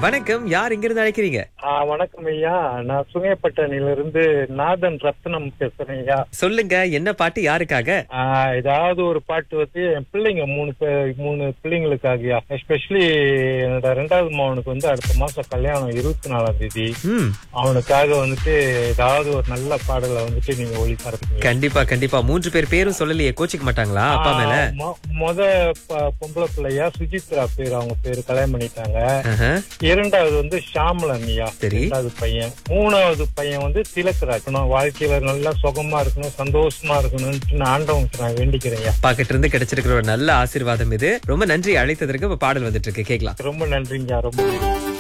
வணக்கம் யார் இங்கிருந்து அழைக்கிறீங்க ஆ, வணக்கம் ஐயா நான் சுங்கைப்பட்டணிலிருந்து நாதன் ரத்னம் பேசுறேன் ஐயா சொல்லுங்க என்ன பாட்டு யாருக்காக ஆ, ஏதாவது ஒரு பாட்டு வந்து என் பிள்ளைங்க மூணு பே- மூணு பிள்ளைங்களுக்காகயா எஸ்பெஷலி என்னோட ரெண்டாவது மகனுக்கு வந்து அடுத்த மாசம் கல்யாணம் இருபத்தி நாலாம் தேதி ம் அவனுக்காக வந்துட்டு ஏதாவது ஒரு நல்ல பாடலை வந்துட்டு நீங்க ஒளிபரப்புங்க கண்டிப்பா கண்டிப்பா மூன்று பேர் பேரும் சொல்லலையே கோச்சிக்க மாட்டாங்களா அப்பா மேல மொ- மொத ப- பொம்பளை பிள்ளையா சுஜித்ரா பேர் அவங்க பேரு கல்யாணம் பண்ணிட்டாங்க ஆஹா. இரண்டாவது வந்து ஷாமலன் ஐயா சரி. ரெண்டாவது பையன் மூணாவது பையன் வந்து திலக்கராஜ் இருக்கணும் வாழ்க்கையில நல்லா சுகமா இருக்கணும் சந்தோஷமா இருக்கணும்னு நான் ஆண்டவனுக்கு நான் வேண்டிக்கிறேன் ஐயா அப்பா கிட்ட இருந்து கிடைச்சிருக்கிற ஒரு நல்ல ஆசீர்வாதம் இது ரொம்ப நன்றி அழைத்ததற்கு இப்ப பாடல் வந்துட்டு இருக்கு கேக்கலாம் ரொம்ப நன்றிங்க ரொம்ப நன்றி